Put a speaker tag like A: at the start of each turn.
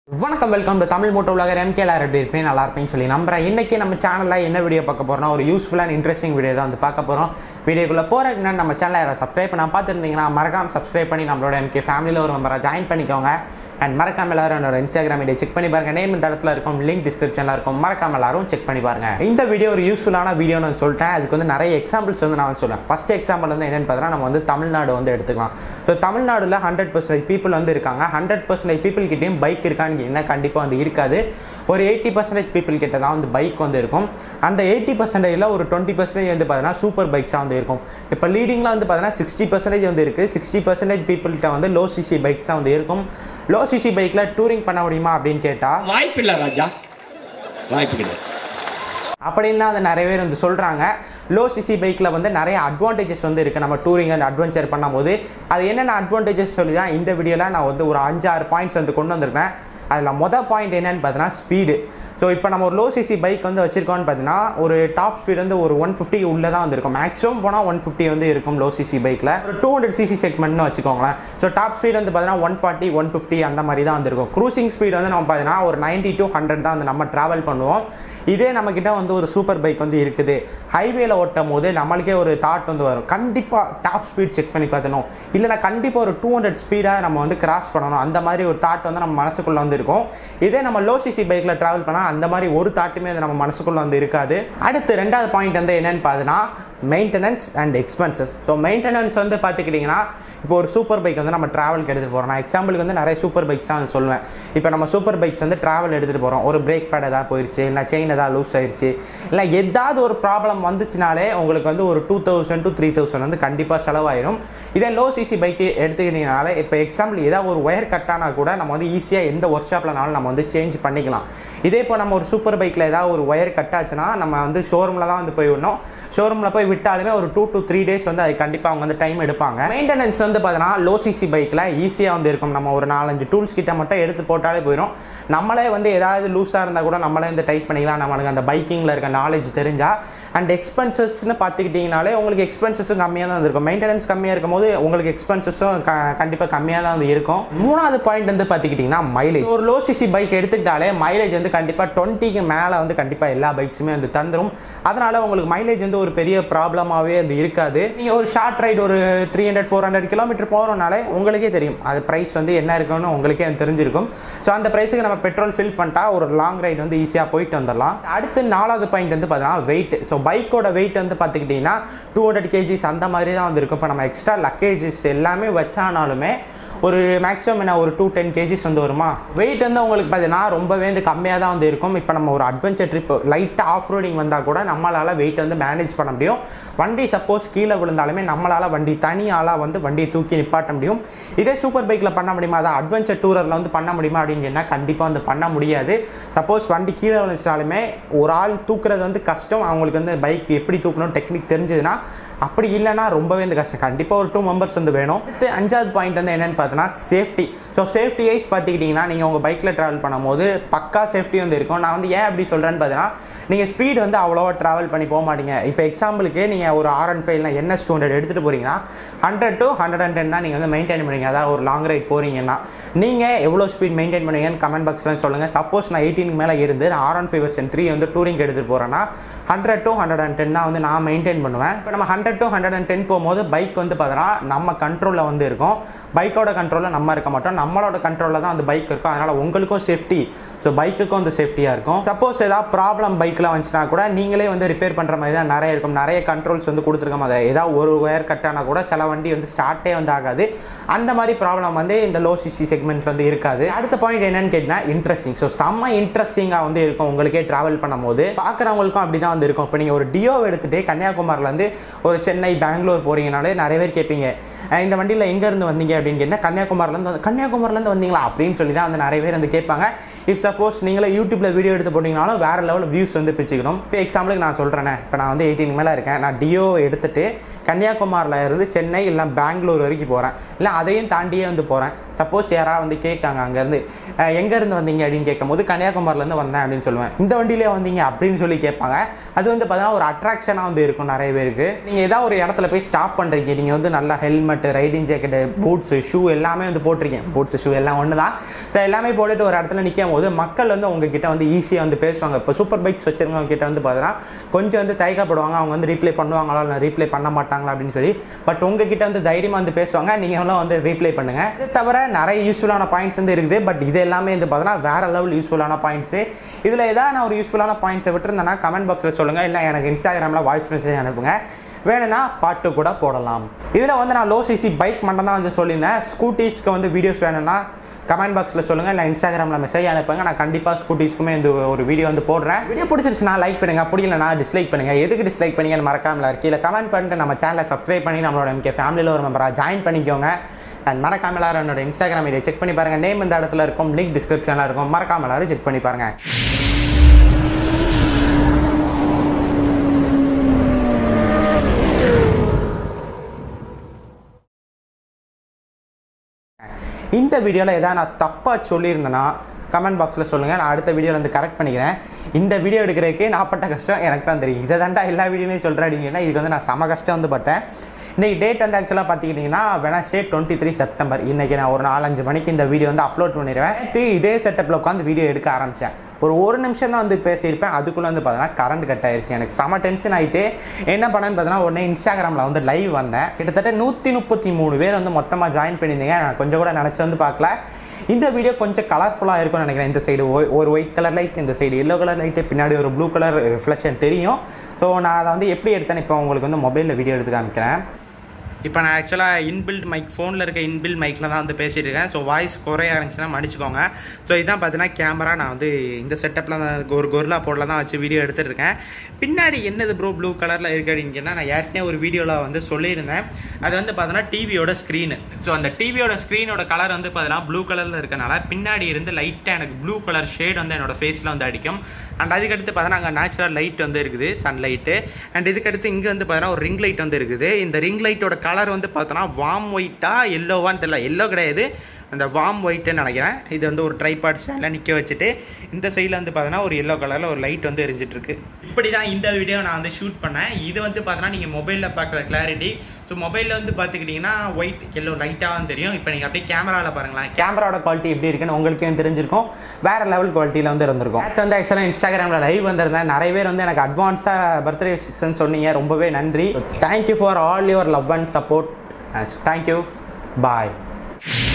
A: வணக்கம் welcome to Tamil moto உலகர் MKR எப்படி இருப்பேன் நல்லா இருப்பேன்னு சொல்லி நம்புறேன் இன்னைக்கு நம்ம சேனலில் என்ன வீடியோ பார்க்க போறோம்னா ஒரு யூஸ்ஃபுல்லான இன்ட்ரெஸ்டிங் வீடியோ தான் வந்து பார்க்க போகிறோம் வீடியோக்குள்ளே போகிறதுக்கு முன்னாடி நம்ம சேனலை யாராவது சப்ஸ்கிரைப் பண்ண பார்த்துருந்தீங்கன்னா மறக்காம சப்ஸ்கிரைப் பண்ணி நம்மளோட எம்கே ஃபேமிலியில் ஒரு மெம்பராக ஜாயின் பண்ணிக்கோங்க அண்ட் மறக்காம எல்லாரும் என்னோட இன்ஸ்டாகிராம் ஐடியை செக் பண்ணி பாருங்க நேம் இந்த இடத்துல இருக்கும் லிங்க் டிஸ்கிரிப்ஷனில் இருக்கும் மறக்காம எல்லாரும் செக் பண்ணி பாருங்க இந்த வீடியோ ஒரு யூஸ்ஃபுல்லான வீடியோன்னு நான் சொல்லிட்டேன் அதுக்கு வந்து நிறைய எக்ஸாம்பிள்ஸ் வந்து நான் சொல்லுவேன் ஃபர்ஸ்ட் எக்ஸாம்பிள் வந்து என்னன்னு பார்த்தீங்கன்னா நம்ம வந்து தமிழ்நாடு வந்து எடுத்துக்கலாம் ஸோ தமிழ்நாடுல ஹண்ட்ரட் பர்சன்டேஜ் பீப்புள் வந்து இருக்காங்க ஹண்ட்ரட் பர்சன்டேஜ் பீப்புள் கிட்டேயும் பைக் இருக்கான்னு என்ன கண்டிப்பாக வந்து இருக்காது ஒரு எயிட்டி பர்சன்டேஜ் பீப்புள் கிட்ட தான் வந்து பைக் வந்து இருக்கும் அந்த எயிட்டி பர்சன்டேஜில் ஒரு டுவெண்ட்டி பர்சன்டேஜ் வந்து பார்த்தீங்கன்னா சூப்பர் பைக்ஸாக வந்து இருக்கும் இப்போ லீடிங்கில் வந்து பார்த்தீங்கன்னா சிக்ஸ்டி பர்சன்டேஜ் வந்து இருக்குது சிக்ஸ்டி பர்சன்டேஜ் பீப்புள்கிட்ட வந்து லோ சிசி பைக்ஸ் தான் வந்து இருக்கும் லோ சிசி பைக்கில் டூரிங் பண்ண முடியுமா அப்படின்னு கேட்டால்
B: வாய்ப்பில்லை ராஜா வாய்ப்பு கிடையாது
A: அப்படின்னு அதை நிறைய பேர் வந்து சொல்கிறாங்க லோ சிசி பைக்கில் வந்து நிறைய அட்வான்டேஜஸ் வந்து இருக்குது நம்ம டூரிங் அண்ட் அட்வென்ச்சர் பண்ணும்போது அது என்னென்ன அட்வான்டேஜஸ் சொல்லி தான் இந்த வீடியோவில் நான் வந்து ஒரு அஞ்சு ஆறு பாயிண்ட்ஸ் வந்து கொண்டு வந்திருப்பேன் அதில் மொதல் பாயிண்ட் என்னன்னு பார்த்தீங்கன்னா ஸ்பீடு ஸோ இப்போ நம்ம ஒரு லோ சிசி பைக் வந்து வச்சிருக்கோம்னு பார்த்தீங்கன்னா ஒரு டாப் ஸ்பீடு வந்து ஒரு ஒன் ஃபிஃப்டி உள்ளே தான் வந்து இருக்கும் மேக்ஸிமம் போனால் ஒன் ஃபிஃப்டி வந்து இருக்கும் லோ சிசி பைக்கில் ஒரு டூ ஹண்ட்ரட் சிசி செக்மெண்ட்னு வச்சுக்கோங்களேன் ஸோ டாப் ஸ்பீடு வந்து பார்த்தீங்கன்னா ஒன் ஃபார்ட்டி ஒன் ஃபிஃப்டி அந்த மாதிரி தான் வந்துருக்கும் க்ரூசிங் ஸ்பீடு வந்து நம்ம பார்த்தீங்கன்னா ஒரு நைன்டி டு ஹண்ட்ரட் தான் வந்து நம்ம ட்ராவல் பண்ணுவோம் இதே நம்ம கிட்ட வந்து ஒரு சூப்பர் பைக் வந்து இருக்குது ஹைவேல ஓட்டும் போது நம்மளுக்கே ஒரு தாட் வந்து வரும் கண்டிப்பாக டாப் ஸ்பீட் செக் பண்ணி பார்த்தணும் இல்லைனா கண்டிப்பாக ஒரு டூ ஹண்ட்ரட் ஸ்பீடாக நம்ம வந்து கிராஸ் பண்ணணும் அந்த மாதிரி ஒரு தாட் வந்து நம்ம மனசுக்குள்ள வந்து இருக்கும் இதே நம்ம லோ சிசி பைக்கில் ட்ராவல் பண்ணால் அந்த மாதிரி ஒரு தாட்டுமே வந்து நம்ம மனசுக்குள்ள வந்து இருக்காது அடுத்து ரெண்டாவது பாயிண்ட் வந்து என்னன்னு பார்த்தீங்கன்னா maintenance and expenses so maintenance வந்து பார்த்துக்கிட்டிங்கன்னா இப்போ ஒரு சூப்பர் பைக் வந்து நம்ம ட்ராவலுக்கு எடுத்துகிட்டு போகிறோம் நான் எக்ஸாம்பிளுக்கு வந்து நிறைய சூப்பர் பைக்ஸ் தான் வந்து சொல்லுவேன் இப்போ நம்ம சூப்பர் பைக்ஸ் வந்து ட்ராவல் எடுத்துகிட்டு போகிறோம் ஒரு பிரேக் பேட் ஏதாவது போயிடுச்சு இல்லை செயின் ஏதாவது லூஸ் ஆயிடுச்சு இல்லை ஏதாவது ஒரு ப்ராப்ளம் வந்துச்சுனாலே உங்களுக்கு வந்து ஒரு two thousand to three thousand வந்து கண்டிப்பாக செலவாயிரும் இதே லோ சிசி பைக்கு எடுத்துக்கிட்டீங்கனாலே இப்போ எக்ஸாம்பிள் ஏதாவது ஒரு ஒயர் கட்டானா கூட நம்ம வந்து ஈஸியாக எந்த ஒர்க் ஷாப்லனாலும் நம்ம வந்து சேஞ்ச் பண்ணிக்கலாம் இதே இப்போ நம்ம ஒரு சூப்பர் பைக்கில் ஏதாவது ஒரு ஒயர் கட் ஆச்சுன்னா நம்ம வந்து ஷோரூமில் தான் வந்து போய் விடணும் ஷோரூமில் போய் விட்டாலுமே ஒரு டூ டு த்ரீ டேஸ் வந்து அது கண்டிப்பாக அவங்க வந்து டைம் எடுப்பாங்க மெயின்டெனன்ஸ் வந்து பார்த்தீங்கன்னா லோ சிசி பைக்கில் ஈஸியாக வந்து இருக்கும் நம்ம ஒரு நாலஞ்சு டூல்ஸ் கிட்ட மட்டும் எடுத்து போட்டாலே போயிடும் நம்மளே வந்து ஏதாவது லூஸாக இருந்தால் கூட நம்மளே வந்து டைட் பண்ணிக்கலாம் நம்மளுக்கு அந்த பைக்கிங்கில் இருக்க நாலேஜ் தெரிஞ்சா அண்ட் எக்ஸ்பென்சஸ்னு பார்த்துக்கிட்டிங்கனாலே உங்களுக்கு எக்ஸ்பென்சஸும் கம்மியாக தான் இருக்கும் மெயின்டெனன்ஸ் கம்மியாக இருக்கும் போது உங்களுக்கு எக்ஸ்பென்சஸும் கண்டிப்பாக கம்மியாக தான் வந்து இருக்கும் மூணாவது பாயிண்ட் வந்து பார்த்துக்கிட்டிங்கன்னா மைலேஜ் ஒரு லோ சிசி பைக் எடுத்துக்கிட்டாலே மைலேஜ் வந்து கண்டிப்பாக டுவெண்ட்டிக்கு மேலே வந்து கண்டிப்பாக எல்லா பைக்ஸுமே வந்து தந்துடும் அதனால் உங்களுக்கு மைலேஜ் வந்து ஒரு பெரிய ப்ராப்ளமாகவே வந்து இருக்காது நீங்கள் ஒரு ஷார்ட் ரைடு ஒரு three hundred four hundred kilometre போகிறோம்னாலே உங்களுக்கே தெரியும் அது ப்ரைஸ் வந்து என்ன இருக்குன்னு உங்களுக்கே வந்து தெரிஞ்சிருக்கும் ஸோ அந்த ப்ரைஸுக்கு நம்ம பெட்ரோல் ஃபில் பண்ணிட்டா ஒரு லாங் ரைடு வந்து ஈஸியாக போயிட்டு வந்துடலாம் அடுத்து நாலாவது பாயிண்ட் வந்து பார்த்தீங்கன்னா வெயிட் ஸோ பைக்கோட வெயிட் வந்து பார்த்துக்கிட்டிங்கன்னா டூ ஹண்ட்ரட் கேஜிஸ் அந்த மாதிரி தான் வந்து இருக்கும் இப்போ நம்ம எக்ஸ்ட்ரா லக்கேஜஸ் எல்லாமே வச்சானாலுமே ஒரு மேக்ஸிமம் என்ன ஒரு டூ டென் கேஜிஸ் வந்து வருமா வெயிட் வந்து உங்களுக்கு பார்த்தீங்கன்னா ரொம்பவே வந்து கம்மியாக தான் வந்து இருக்கும் இப்போ நம்ம ஒரு அட்வென்ச்சர் ட்ரிப் லைட்டாக ஆஃப் ரோடிங் வந்தால் கூட நம்மளால் வெயிட் வந்து மேனேஜ் பண்ண முடியும் வண்டி சப்போஸ் கீழே விழுந்தாலுமே நம்மளால் வண்டி தனி ஆளாக வந்து வண்டியை தூக்கி நிப்பாட்ட முடியும் இதே சூப்பர் பைக்கில் பண்ண முடியுமா அதை அட்வென்ச்சர் டூரரில் வந்து பண்ண முடியுமா அப்படின்னு சொன்னால் கண்டிப்பாக வந்து பண்ண முடியாது சப்போஸ் வண்டி கீழே விழுந்துச்சாலுமே ஒரு ஆள் தூக்குறது வந்து கஷ்டம் அவங்களுக்கு வந்து பைக் எப்படி தூக்கணும் டெக்னிக் தெரிஞ்சதுன்னா அப்படி இல்லைன்னா ரொம்பவே வந்து கஷ்டம் கண்டிப்பாக ஒரு டூ மெம்பர்ஸ் வந்து வேணும் அடுத்து அஞ்சாவது பாயிண்ட் வந்து என்னன்னு பார்த்தோன்னா சேஃப்டி ஸோ சேஃப்டி வைஸ் பார்த்துக்கிட்டிங்கன்னா நீங்கள் உங்கள் பைக்கில் ட்ராவல் பண்ணும்போது பக்கா சேஃப்டி வந்து இருக்கும் நான் வந்து ஏன் அப்படி சொல்கிறேன்னு பார்த்தீங்கன்னா நீங்கள் ஸ்பீடு வந்து அவ்வளோவா ட்ராவல் பண்ணி போக மாட்டீங்க இப்போ எக்ஸாம்பிளுக்கு நீங்கள் ஒரு ஆர் அண்ட் ஃபைவ்ல என்எஸ் டூ ஹண்ட்ரட் எடுத்துகிட்டு போகிறீங்கன்னா hundred to hundred and ten தான் நீங்கள் வந்து மெயின்டைன் பண்ணுவீங்க அதாவது ஒரு லாங் ரைட் போகிறீங்கன்னா நீங்கள் எவ்வளோ ஸ்பீட் மெயின்டைன் பண்ணுவீங்கன்னு கமெண்ட் பாக்ஸில் சொல்லுங்கள் சப்போஸ் நான் எயிட்டீனுக்கு மேலே இருந்து நான் R and five version three வந்து டூரிங் எடுத்துகிட்டு போகிறேன்னா hundred to hundred and ten தான் வந்து நான் மெயின்டைன் பண்ணுவேன் இப்போ நம்ம hundred to hundred and ten போகும்போது பைக் வந்து பார்த்தோன்னா நம்ம கண்ட்ரோலில் வந்து இருக்கும் பைக்கோட கண்ட்ரோலில் நம்ம இருக்க மாட்டோம் நம்மளோட கண்ட்ரோலில் தான் அந்த பைக் இருக்கும் அதனால் உங்களுக்கும் சேஃப்டி ஸோ பைக்குக்கும் வந்து சேஃப்டியாக இருக்கும் சப்போஸ் ஏதாவது ப்ராப்ளம் பைக்கில் வந்துச்சுன்னா கூட நீங்களே வந்து ரிப்பேர் பண்ணுற மாதிரி தான் நிறைய இருக்கும் நிறைய கண்ட்ரோல்ஸ் வந்து கொடுத்துருக்கோம் அதை ஏதாவது ஒரு ஒயர் கட் ஆனால் கூட சில வண்டி வந்து ஸ்டார்ட்டே வந்து ஆகாது அந்த மாதிரி ப்ராப்ளம் வந்து இந்த லோ சிசி செக்மெண்ட் வந்து இருக்காது அடுத்த பாயிண்ட் என்னன்னு கேட்டிங்கன்னா இன்ட்ரெஸ்டிங் ஸோ செம்ம இன்ட்ரெஸ்டிங்காக வந்து இருக்கும் உங்களுக்கே ட்ராவல் பண்ணும்போது பார்க்குறவங்களுக்கும் அப்படி தான் வந்து இருக்கும் இப்போ நீங்கள் ஒரு டியோ எடுத்துகிட்டு கன்னியாகுமரியிலேருந்து ஒரு சென்னை பெங்களூர் போகிறீங்கனாலே நிறைய பேர் கேட்பீங்க அஹ் இந்த வண்டியில் எங்கேருந்து வந்தீங்க அப்படின்னு கேட்டால் கன்னியாகுமரிலேருந்து வந்து கன்னியாகுமரிலேருந்து வந்தீங்களா அப்படின்னு சொல்லி தான் வந்து நிறைய பேர் வந்து கேட்பாங்க இஃப் சப்போஸ் நீங்களே யூடியூப்பில் வீடியோ எடுத்து போட்டிங்கனாலும் வேறு லெவலில் வியூஸ் வந்து பிச்சுக்கணும் இப்போ எக்ஸாம்பிளுக்கு நான் சொல்கிறேனே இப்போ நான் வந்து எயிட்டீன் மேலே இருக்கேன் நான் டியோ எடுத்துட்டு கன்னியாகுமரியில் இருந்து சென்னை இல்லை பெங்களூர் வரைக்கும் போகிறேன் இல்லை அதையும் தாண்டியே வந்து போகிறேன் சப்போஸ் யாராவது வந்து கேட்காங்க அங்கேருந்து எங்கேருந்து வந்தீங்க அப்படின்னு கேட்கும்போது கன்னியாகுமரிலேருந்து வந்தேன் அப்படின்னு சொல்லுவேன் இந்த வண்டியிலே வந்தீங்க அப்படின்னு சொல்லி கேட்பாங்க அது வந்து பார்த்தீங்கன்னா ஒரு அட்ராக்ஷனாக வந்து இருக்கும் நிறைய பேருக்கு நீங்கள் ஏதாவது ஒரு இடத்துல போய் ஸ்டாப் பண்ணுறீங்க நீங்கள் வந்து நல்லா helmet riding jacket boots shoe எல்லாமே வந்து போட்டிருக்கீங்க பூட்ஸ் ஷூ எல்லாம் ஒன்று தான் ஸோ எல்லாமே போட்டுட்டு ஒரு இடத்துல நிற்கும் போது மக்கள் வந்து உங்ககிட்ட வந்து ஈஸியாக வந்து பேசுவாங்க இப்போ சூப்பர் பைக்ஸ் வச்சிருக்கவங்க கிட்ட வந்து பார்த்தீங்கன்னா கொஞ்சம் வந்து தயக்கப்படுவாங்க அவங்க வந்து ரீப்ளை பண்ணுவாங்களா இல்லை ரீப்ளை பண்ண மாட்டாங்களா அப்படின்னு சொல்லி பட் உங்ககிட்ட வந்து தைரியமாக வந்து பேசுவாங்க நீங்கள் எல்லாம் வந்து ரீப்ளை பண்ணுங்க இது தவிர நிறைய யூஸ்ஃபுல்லான பாயிண்ட்ஸ் வந்து இருக்குது பட் இது எல்லாமே வந்து பார்த்தீங்கன்னா வேற லெவல் யூஸ்ஃபுல்லான பாயிண்ட்ஸு இதில் ஏதாவது நான் ஒரு யூஸ்ஃபுல்லான பாயிண்ட்ஸை விட்டுருந்தேன்னா கமெண்ட் பாக்ஸில் சொல்லுங்கள் இல்லை எனக்கு இன்ஸ்டாகிராமில் வாய்ஸ் மெசேஜ் அனுப்புங்க வேணும்னா பாட்டு கூட போடலாம் இதில் வந்து நான் லோ சிசி பைக் மட்டும் தான் வந்து சொல்லியிருந்தேன் ஸ்கூட்டிஸ்க்கு வந்து வீடியோஸ் வேணும்னா கமெண்ட் பாக்ஸில் சொல்லுங்கள் இல்லை இன்ஸ்டாகிராமில் மெசேஜ் அனுப்புங்க நான் கண்டிப்பாக ஸ்கூட்டிஸ்க்குமே இந்த ஒரு வீடியோ வந்து போடுறேன் வீடியோ பிடிச்சிருச்சுன்னா லைக் பண்ணுங்க அப்படி இல்லைனா டிஸ்லைக் பண்ணுங்க எதுக்கு டிஸ்லைக் பண்ணீங்கன்னு மறக்காமல கீழே கமெண்ட் பண்ணிட்டு நம்ம சேனலை சப்ஸ்கிரைப் பண்ணி நம்மளோட எம்கே ஃபேமிலியில் ஒரு மெம்பராக ஜாயின் பண்ணிக்கோங்க அண்ட் மறக்காம எல்லாரும் என்னோட இன்ஸ்டாகிராம் ஐடியை செக் பண்ணி பாருங்க நேம் இந்த இடத்துல இருக்கும் லிங்க் டிஸ்கிரிப்ஷனில் இருக்கும் மறக்காம எல்லாரும் செக் பண்ணி பாருங்க இந்த வீடியோவில் எதாவது நான் தப்பாக சொல்லியிருந்தேன்னா கமெண்ட் பாக்ஸில் சொல்லுங்கள் நான் அடுத்த வீடியோவில் வந்து கரெக்ட் பண்ணிக்கிறேன் இந்த வீடியோ எடுக்கிறதுக்கு நான் பட்ட கஷ்டம் எனக்கு தான் தெரியும் இதை தாண்டா எல்லா வீடியோலையும் சொல்கிறீங்கன்னா இதுக்கு வந்து நான் செம கஷ்டம் வந்து பட்டேன் இன்றைக்கி டேட் வந்து ஆக்சுவலாக பார்த்துக்கிட்டிங்கன்னா வெனஸ்டே டுவெண்ட்டி த்ரீ செப்டம்பர் இன்றைக்கி நான் ஒரு நாலஞ்சு மணிக்கு இந்த வீடியோ வந்து அப்லோட் பண்ணிடுவேன் நேத்து இதே செட்டப்பில் உட்காந்து வீடியோ எடுக்க ஆரம்பித்தேன் ஒரு ஒரு நிமிஷம் தான் வந்து பேசியிருப்பேன் அதுக்குள்ளே வந்து பார்த்தீங்கன்னா கரண்ட் கட் ஆயிருச்சு எனக்கு செம டென்ஷன் ஆகிட்டு என்ன பண்ணேன்னு பார்த்தீங்கன்னா உடனே இன்ஸ்டாகிராமில் வந்து லைவ் வந்தேன் கிட்டத்தட்ட நூற்றி முப்பத்தி மூணு பேர் வந்து மொத்தமாக ஜாயின் பண்ணியிருந்தீங்க நான் கொஞ்சம் கூட நினச்சி வந்து பார்க்கல இந்த வீடியோ கொஞ்சம் கலர்ஃபுல்லாக இருக்கும்னு நினைக்கிறேன் இந்த சைடு ஒரு ஒயிட் கலர் லைட் இந்த சைடு எல்லோ கலர் லைட்டு பின்னாடி ஒரு ப்ளூ கலர் ரிஃப்ளெக்ஷன் தெரியும் ஸோ நான் அதை வந்து எப்படி எடுத்தேன்னு இப்போ உங்களுக்கு வந்து மொபைலில் வீடியோ எடுத்து காமிக்கிறேன் இப்போ நான் ஆக்சுவலாக இன்பில்ட் மைக் ஃபோனில் இருக்க இன்பில்ட் மைக்கில் தான் வந்து பேசிகிட்டு இருக்கேன் ஸோ வாய்ஸ் குறைய இருந்துச்சுன்னா மன்னிச்சுக்கோங்க ஸோ இதான் பார்த்தீங்கன்னா கேமரா நான் வந்து இந்த செட்டப்பில் தான் ஒரு கொர்லா போர்டில் தான் வச்சு வீடியோ எடுத்துகிட்டு இருக்கேன் பின்னாடி என்னது ப்ரோ ப்ளூ கலரில் இருக்கு அப்படிங்கன்னா நான் ஏற்கனவே ஒரு வீடியோவில் வந்து சொல்லியிருந்தேன் அது வந்து பார்த்தீங்கன்னா டிவியோட ஸ்க்ரீனு ஸோ அந்த டிவியோட ஸ்க்ரீனோட கலர் வந்து பார்த்தீங்கன்னா ப்ளூ கலரில் இருக்கனால பின்னாடி இருந்து லைட்டாக எனக்கு ப்ளூ கலர் ஷேட் வந்து என்னோட ஃபேஸில் வந்து அடிக்கும் அண்ட் அதுக்கடுத்து பார்த்தீங்கன்னா அங்கே நேச்சுரல் லைட் வந்து இருக்குது சன்லைட்டு அண்ட் இதுக்கடுத்து இங்கே வந்து பார்த்தீங்கன்னா ஒரு ரிங் லைட் வந்து இருக்குது இந்த ரிங் லைட்டோட கலர் வந்து பார்த்தோன்னா வாம் ஒயிட்டா எல்லோவான்னு தெரியல எல்லோ கிடையாது அந்த வாம் ஒயிட்டுன்னு நினைக்கிறேன் இது வந்து ஒரு ட்ரைபாட் ஸ்டாண்டில் நிற்க வச்சுட்டு இந்த சைடில் வந்து பார்த்தோன்னா ஒரு எல்லோ கலரில் ஒரு லைட் வந்து எரிஞ்சிட்டு இருக்கு இப்படி தான் இந்த வீடியோ நான் வந்து ஷூட் பண்ணேன் இது வந்து பார்த்தோன்னா நீங்கள் மொபைலில் பார்க்குற கிளாரிட்டி ஸோ மொபைலில் வந்து பார்த்துக்கிட்டிங்கன்னா ஒயிட் எல்லோ லைட்டாக தெரியும் இப்போ நீங்கள் அப்படியே கேமராவில் பாருங்களேன் கேமராவோட குவாலிட்டி எப்படி இருக்குன்னு உங்களுக்கும் தெரிஞ்சிருக்கும் வேற லெவல் குவாலிட்டியில் வந்து இருந்திருக்கும் நேற்று வந்து ஆக்சுவலாக இன்ஸ்டாகிராமில் லைவ் வந்திருந்தேன் நிறைய பேர் வந்து எனக்கு அட்வான்ஸாக பர்த்டே விஷயம்னு சொன்னீங்க ரொம்பவே நன்றி thank you for all your love and support thank you bye